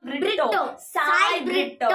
Britto Sai Brito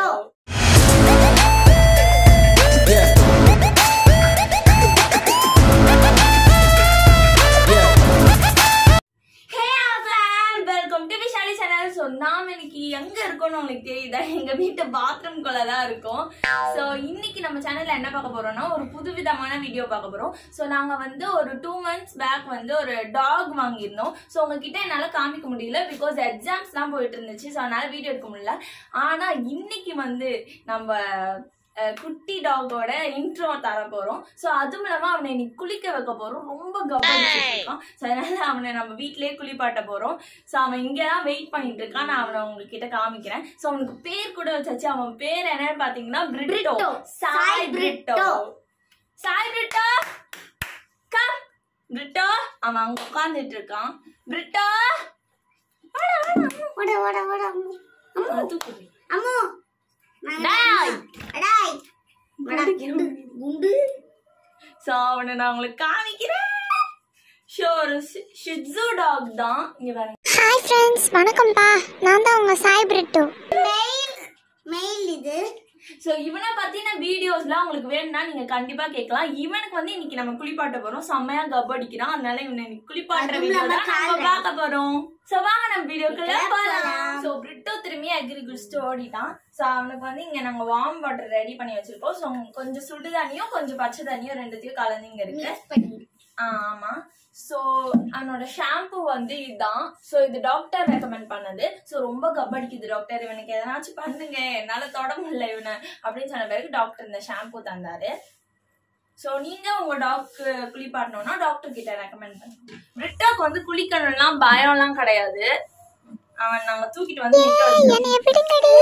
hey fam welcome to Vishali channel so நாம் இன்னைக்கு எங்க இருக்கோம்னு உங்களுக்கு தெரியுதா எங்க வீட்டு பாத்ரூம்குள்ள தான் இருக்கோம் ஸோ இன்னைக்கு நம்ம சேனல்ல என்ன பார்க்க போறோம்னா ஒரு புதுவிதமான வீடியோ பார்க்க போறோம் ஸோ நாங்க வந்து ஒரு டூ மந்த்ஸ் பேக் வந்து ஒரு டாக் வாங்கியிருந்தோம் ஸோ உங்ககிட்ட என்னால காமிக்க முடியல பிகாஸ் எக்ஸாம்ஸ் தான் போயிட்டு இருந்துச்சு ஸோ அதனால வீடியோ எடுக்க முடியல ஆனா இன்னைக்கு வந்து நம்ம அஹ், குட்டி டாகோட இன்ட்ரோ தர போறோம் ஸோ அதுவும் இல்லாம அவனை இன்னைக்கு குளிக்க வைக்க போறோம் ரொம்ப கவனிச்சுட்டு இருக்கான் ஸோ அதனால அவனை நம்ம வீட்லயே குளிப்பாட்ட போறோம் ஸோ அவன் இங்கே தான் வெயிட் பண்ணிட்டு இருக்கான் நான் அவனை உங்ககிட்ட காமிக்கிறேன் ஸோ அவனுக்கு பேர் கூட வச்சாச்சு அவன் பேர் என்னன்னு பாத்தீங்கன்னா பிரிட்டோ பிரிட்டோ. சாய் சாய் பிரிட்டோ பிரிட்டோ. சாய் பிரிட்டோ கம் பிரிட்டோ அவன் அங்க உட்கார்ந்துட்டு இருக்கான் பிரிட்டோ வாடா, வாடா, ஓட ஓட ஓட அம்மு அவனை தூக்குது. அம்மு டேய். அடாய் அடா குண்டு குண்டு ஸோ அவனை நான் உங்களுக்கு காமிக்கிறேன் ஷோ ஒரு ஷிட்ஸு டாக் தான் இங்க பாருங்க ஹாய் ஃப்ரெண்ட்ஸ் வணக்கம்ப்பா நான் தான் உங்க சாய் பிரிட்டோ மெயில் மெயில் இது ஸோ இவனை பத்தின வீடியோஸ்லாம் உங்களுக்கு வேணும்னா நீங்க கண்டிப்பா கேட்கலாம் இவனுக்கு வந்து இன்னைக்கு நம்ம குளிப்பாட்ட போறோம் செம்மையா கப் அடிக்கிறான் அதனால இவனை இன்னைக்கு குளிப்பாட்டுற அதுவும் வீடியோ நம்ம தான் நம்ம காலைல. பார்க்க போறோம் ஸோ வாங்க நம்ம வீடியோக்குள்ள போகலாம் போலாம். ஸோ பிரிட்டோ திரும்பி அக்ரி குடிச்சிட்டு ஓடிட்டான் ஸோ அவனுக்கு வந்து இங்க நாங்க வார்ம் வாட்டர் ரெடி பண்ணி வச்சிருக்கோம் ஸோ கொஞ்சம் சுடு தண்ணியும் கொஞ்சம் பச்சை தண்ணியும் ரெண்டுத்தையும் கலந்து இங்க இருக்கு மிக்ஸ் பண்ணி ஆ, ஆமா ஸோ அவனோட ஷாம்பு வந்து இதுதான் ஸோ இது டாக்டர் ரெக்கமெண்ட் பண்ணது ஸோ ரொம்ப கபடிக்குது டாக்டர் இவனுக்கு எதனாச்சும் பண்ணுங்க என்னால தொட முடியல இவனை அப்படின்னு சொன்ன பிறகு டாக்டர் இந்த ஷாம்பு தந்தாரு ஸோ நீங்க உங்க டாக்கு குளிப்பாட்டணும்னா டாக்டர் கிட்ட ரெக்கமெண்ட் பண்ணுங்க பிரிட்டாக்கு வந்து குளிக்கணும்லாம் பயம்லாம் கிடையாது அவன் நாங்க தூக்கிட்டு வந்து நிக்க வச்சிருக்கோம். என்னைய பிடிங்கடி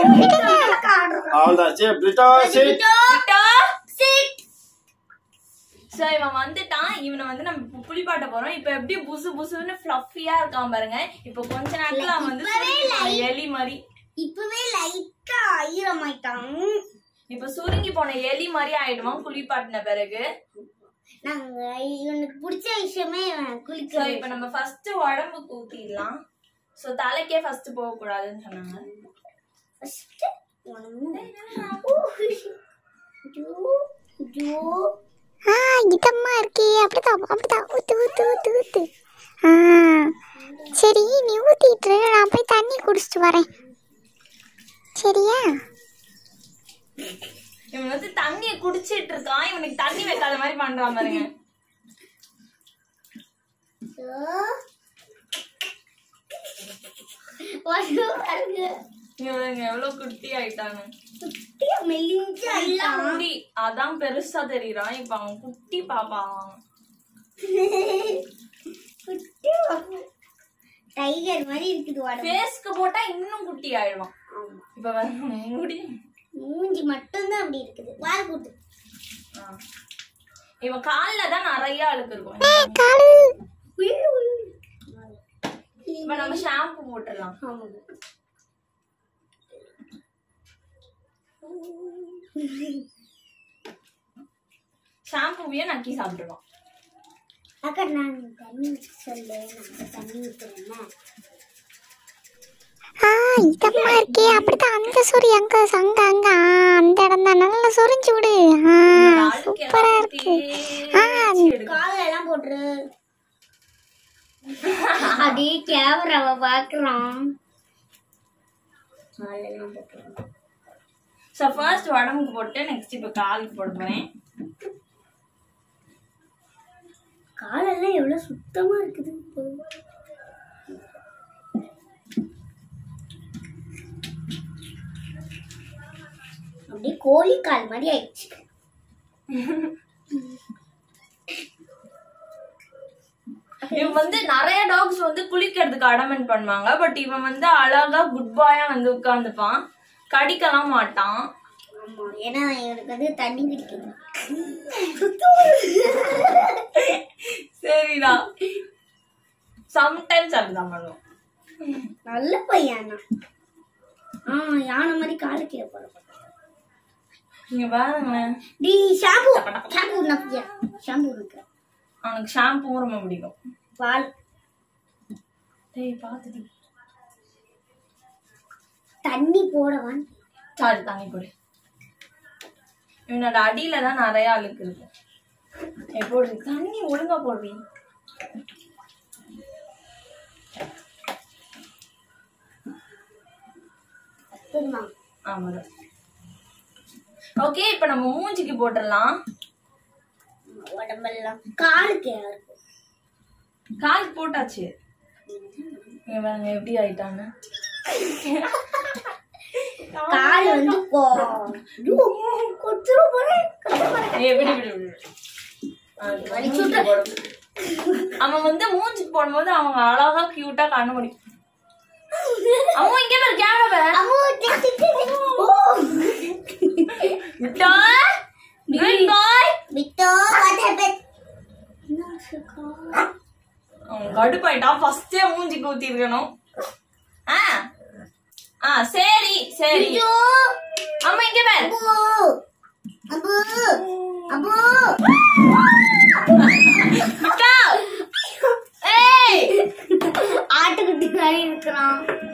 அவ்வளோதான் சரி பிரிட்டோ சரி பிரிட்டா, sit. So, இவன் வந்துட்டான் இவனை வந்து நம்ம இப்ப குளிப்பாட்ட போறோம் இப்ப எப்படி புசு புசுன்னு ஃபிளஃபியா இருக்கான் பாருங்க இப்ப கொஞ்ச நேரத்துல அவன் வந்து சுருங்கி போன எலி மாதிரி இப்பவே லைட்டா ஈரமாயிட்டான் இப்ப சுருங்கி போன எலி மாதிரி ஆயிடுவான் குளிப்பாட்டின பிறகு நாங்க இவனுக்கு பிடிச்ச விஷயமே இவன் சோ குளிக்க இப்ப நம்ம ஃபர்ஸ்ட் உடம்புக்கு ஊத்திடலாம் சோ தலைக்கே ஃபர்ஸ்ட் போக கூடாதுன்னு சொன்னாங்க ஃபர்ஸ்ட் ஆ இதம்மா இருக்கே அப்படிதான் அப்படிதான் ஊத்து ஊத்து ஊத்து ஊத்து ஆ சரி நீ ஊத்திட்டு இரு, நான் போய் தண்ணி குடிச்சிட்டு வரேன் சரியா இவன் வந்து தண்ணிய குடிச்சிட்டு இருக்கான் இவனுக்கு தண்ணி வைக்காத மாதிரி பண்றான் பாருங்க இவனுங்க எவ்வளவு குட்டி ஆயிட்டானு எல்லாம் முடி அதான் பெருசா தெரியறான் இப்ப அவன் குட்டி பாப்பா அவன். டைகர் மாதிரி இருக்குது உடம்பு ஃபேஸ்க்கு போட்டா இன்னும் குட்டி ஆயிடுவான் இப்ப வந்து முடி மூஞ்சி மட்டும்தான் அப்படி இருக்குது வால் கூட்டு ஆ. இவன் கால்ல தான் நிறைய அழுக்கு இருக்கும் காலு இப்ப நம்ம ஷாம்பு போட்டுடலாம் ஷாம்புவையும் நக்கி சாப்பிடுவான் அக்கா நான் தண்ணி சொல்லு நான் தண்ணி ஊத்துறேன் ஆ இதம்மா இருக்கே அப்படிதான் அந்த சொறி அங்க அங்க அங்க ஆ, அந்த இடம் தான் நல்லா சொரிஞ்சு விடு ஆ சூப்பரா இருக்கு ஆ கால எல்லாம் போட்டுரு அப்படியே கேமராவை பாக்குறான் காலெல்லாம் போட்டுரு ஸோ ஃபர்ஸ்ட் உடம்புக்கு போட்டு நெக்ஸ்ட் இப்ப காலுக்கு போட போறேன் காலெல்லாம் எவ்வளவு சுத்தமா இருக்குது அப்படியே கோழி கால் மாதிரி ஆயிடுச்சு இவன் வந்து நிறைய டாக்ஸ் வந்து குளிக்கிறதுக்கு அடமெண்ட் பண்ணுவாங்க பட் இவன் வந்து அழகா குட் பாயா வந்து உட்கார்ந்துப்பான் கடிக்கலாம் மாட்டான் ஆமா ஏன்னா இவனுக்கு வந்து தண்ணி பிடிக்குது சரிடா சம்டைம்ஸ் அப்படிதான் பண்ணுவோம் நல்ல பையன் ஆ யானை மாதிரி காலை கீழே போட நீங்க பாருங்களேன் டி ஷாம்பு ஷாம்பு நப்பியா ஷாம்பு இருக்கு அவனுக்கு ஷாம்புவும் ரொம்ப பிடிக்கும் பால் டேய் பாத்துடி தண்ணி போடவான் சாரி தண்ணி போடு இவனோட அடியில தான் நிறைய அழுக்கு இருக்கு எப்படி தண்ணி ஒழுங்கா போடுறீ தெரியுமா ஆமாம் ஓகே இப்போ நம்ம மூஞ்சிக்கு போட்டுடலாம் உடம்பெல்லாம் காலுக்கு யாருக்கு கால் போட்டாச்சு இங்க பாருங்க எப்படி ஆயிட்டான்னு கால் வந்து கொத்துரு போறேன் ஏய், விடு, விடு, விடு. ஆ, மூஞ்சிக்கு போடு. அவன் வந்து மூஞ்சிக்கு போடும்போது அவங்க அழகா கியூட்டா கண்ணு முடியும் அவன் இங்க பாரு கேமரா விட்டா குட் பாய் விட்டோ வாட் ஹேப்பன் அவன் கடுப்பாயிட்டான் ஃபர்ஸ்டே மூஞ்சிக்கு ஊத்தி இருக்கணும் ஆ ஆ சரி சரி அம்மா இங்க பாரு அபு அபு விட்டா ஏய் ஆட்டுக்குட்டி மாதிரி இருக்கிறான்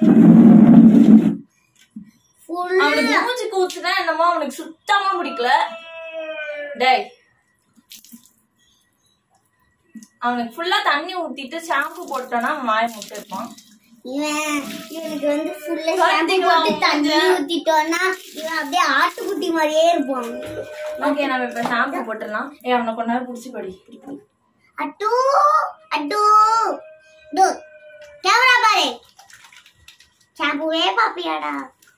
ஃபுல் அவனுக்கு மூஞ்சிக்கு ஊத்துனா என்னமோ அவனுக்கு சுத்தமா பிடிக்கல டேய் அவனுக்கு ஃபுல்லா தண்ணி ஊத்திட்டு ஷாம்பு போட்டோன்னா அவன் வாய் முட்டை இருப்பான் இவன் இவனுக்கு வந்து ஃபுல்லா ஷாம்பு பாத்தீங்களா போட்டு தண்ணி மூஞ்ச? ஊத்திட்டோம்னா இவன் அப்படியே ஆட்டுக்குட்டி மாதிரியே இருப்பான் ஓகே நம்ம இப்ப ஷாம்பு போட்டுடலாம் ஏ அவனை கொஞ்ச நேரம் பிடிச்சி படி அட்டு அட்டு டோ கேமரா பாரு ஷாம்புவே பாப்பியாடா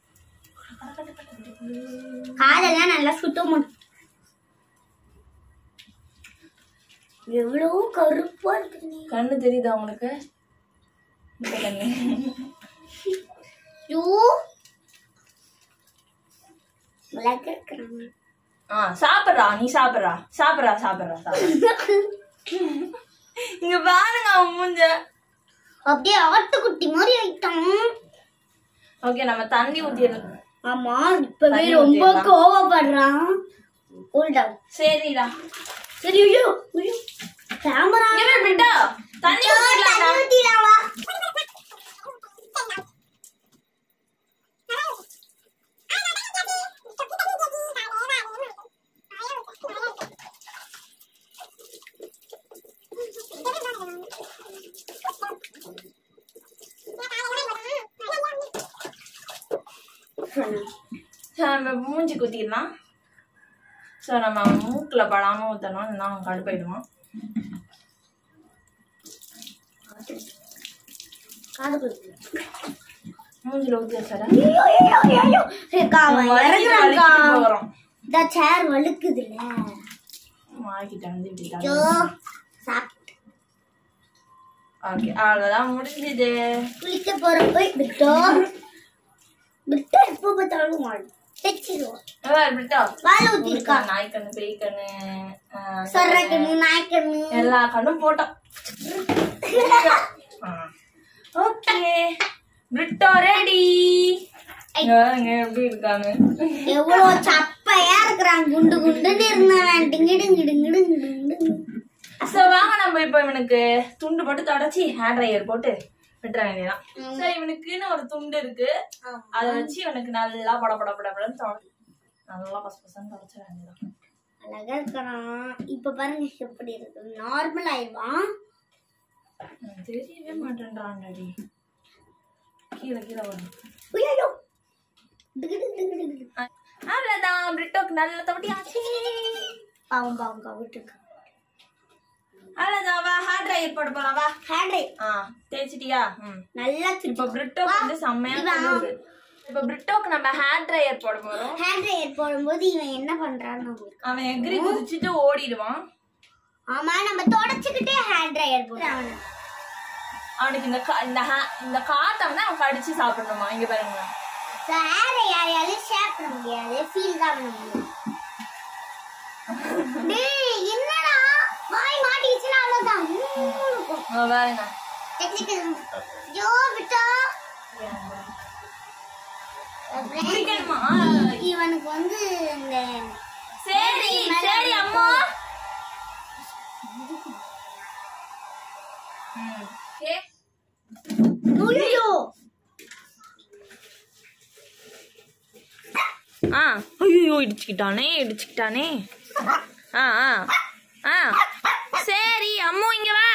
காலெல்லாம் நல்லா சுத்தம் எவ்வளவு கருப்பா இருக்குது நீ கண்ணு தெரியுதா அவனுக்கு இந்த கண்ணு யூ விளக்கு இருக்கிறாங்க ஆ சாப்பிட்றா நீ சாப்பிட்றா சாப்பிட்றா சாப்பிட்றா சாப்பிட்றா இங்க பாருங்க அவன் மூஞ்ச அப்படியே ஆட்டுக்குட்டி மாதிரி ஆயிட்டான் ஓகே நம்ம தண்ணி ஊத்திடலாம் ஆமா இப்பவே தண்ணி ரொம்ப ஊத்திடலாம். கோவப்படுறான் உள்டா சரிடா சரி ஐயோ ஐயோ கேமரா இங்க பாரு பிட்டா தண்ணி ஊத்திடலாம்டா. ஊத்திடலாமா சரி, நம்ம மூஞ்சி குத்திடலாம் ஸோ நம்ம மூக்கில் படாமல் ஊற்றணும் இல்லைன்னா அவன் கடுப்பாயிடுவான் காது குத்து மூஞ்சில ஊற்றி வச்சாடா ஐயோ ஐயோ ஐயோ ஐயோ ஏக்கா, அவன் இறங்குறான்க்கா வரும் இந்த சேர் வழுக்குதுல்ல வாங்கிட்ட வந்து இப்படி ஐயோ சாப்பிட்டு ஓகே அவ்வளோதான் முடிஞ்சுது குளிக்க போறப்ப விட்டோ விட்டோ எப்போ பார்த்தாலும் வாழும் தைச்சிருவோம் எவ்வளோ பிட்டா வாழ ஊத்திருக்கா நாய்க்கண்ணு பேய்க்கண்ணு ஆஹ், சொர்றக்கண்ணு நாய்க்கண்ணு எல்லா கண்ணும் போட்டோம் ஓகே பிரிட்டோ ரெடி எப்படி இருக்காங்க எவ்வளவு சப்பையா இருக்கிறான் குண்டு குண்டுன்னு இருந்தான் டிங்கிடு கிடு கிடு கிடு கிடு சோ வாங்க நம்ம இப்ப இவனுக்கு துண்டு போட்டு தொடச்சி ஹேர் ட்ரையர் போட்டு விட்டுற வேண்டியதான் சோ இவனுக்குன்னு ஒரு துண்டு இருக்கு அதை வச்சு இவனுக்கு நல்லா பட பட பட படன்னு தொடச்சி நல்லா பச பசன்னு தொடச்சிட வேண்டியதான் அழகா இருக்கிறான் இப்ப பாருங்க எப்படி இருக்கு நார்மல் ஆயிடுவான் எனக்கு தெரியவே மாட்டேன்றான்டி கீழே கீழே வரும் ஐயோ டிகிடு டிகிடு டிகிடு அவ்வளவுதான் பிரிட்டோக்கு நல்ல தொட்டியாச்சு பாவம் பாவம் கவிட்டுருக்கு அவ்வளவுதான் வா ஹேர் ட்ரையர் போட போலாம் வா ஹேண்டை ஆ தேய்ச்சிட்டியா ம் நல்லா இப்போ பிரிட்டோக்கு வந்து செம்மையா குளிருது இப்போ பிரிட்டோக்கு நம்ம ஹேர் ட்ரையர் போட போறோம் ஹேண்ட் ட்ரையர் போடும்போது இவன் என்ன பண்றான்னு உங்களுக்கு அவன் எகிரி குதிச்சுட்டு ஓடிடுவான் ஆமா நம்ம தொடச்சுக்கிட்டே ஹேண்ட் ட்ரையர் போடுறான் அவனுக்கு இந்த கா- இந்த ha- இந்த காத்தை வந்து அவன் கடிச்சு சாப்பிடணுமா இங்க பாருங்க ஹேரை யாரையாலும் ஷேர் பண்ண முடியாது ஃபீல் தான் பண்ண முடியும் டேய் என்னடா வாய் மாட்டிக்கிச்சுன்னா அவ்வளவுதான் உம்முன்னு இருக்கும். அவன் பாருங்க டெக்னிக்கல் ஜோ விட்டா அப்புறம் பிடிக்கணுமா இவனுக்கு வந்து இந்த சரி சரி அம்மா ம், okay. ஐயோ ஆ ஐயோ இடிச்சுக்கிட்டானே இடிச்சுக்கிட்டானே ஆ ஆ ஆ சரி அம்மு இங்க வா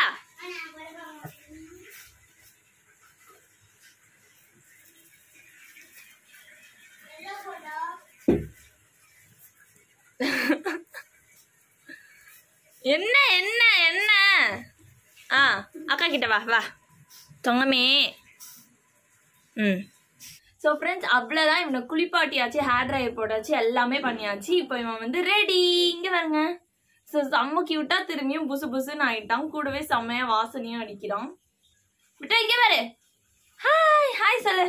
என்ன என்ன என்ன ஆ அக்கா கிட்ட வா வா தொங்கமே ம் ஸோ ஃப்ரெண்ட்ஸ் அவ்வளோதான் இவனை குளிப்பாட்டியாச்சு ஹேர் ட்ரையர் போட்டாச்சு எல்லாமே பண்ணியாச்சு இப்போ இவன் வந்து ரெடி இங்கே பாருங்க ஸோ செம்ம கியூட்டா திரும்பியும் புசு புசுன்னு ஆயிட்டான் கூடவே செம்மையா வாசனையும் அடிக்கிறான் விட்டா இங்கே பாரு ஹாய் ஹாய் சொல்லு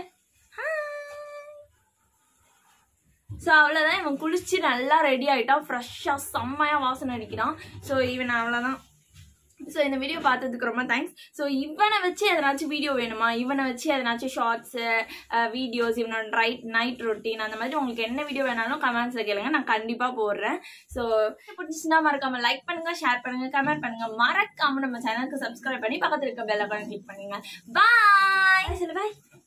ஸோ அவ்வளோதான் இவன் குளிச்சு நல்லா ரெடி ஆயிட்டான் ஃப்ரெஷ்ஷாக செம்மையாக வாசனை அடிக்கிறான் ஸோ இவன் அவ்வளோதான் ஸோ இந்த வீடியோ பார்த்ததுக்கு ரொம்ப தேங்க்ஸ் ஸோ இவனை வச்சு எதனாச்சும் வீடியோ வேணுமா இவனை வச்சு எதனாச்சும் ஷார்ட்ஸு வீடியோஸ் இவனோட ரைட் நைட் ரொட்டீன் அந்த மாதிரி உங்களுக்கு என்ன வீடியோ வேணாலும் கமெண்ட்ஸில் கேளுங்க நான் கண்டிப்பாக போடுறேன் ஸோ பிடிச்சிருந்தா மறக்காம லைக் பண்ணுங்க ஷேர் பண்ணுங்க கமெண்ட் பண்ணுங்க மறக்காம நம்ம சேனலுக்கு சப்ஸ்கிரைப் பண்ணி பக்கத்தில் இருக்க பெல் ஐக்கான கிளிக் பண்ணுங்க பாய் சொல்லு பாய்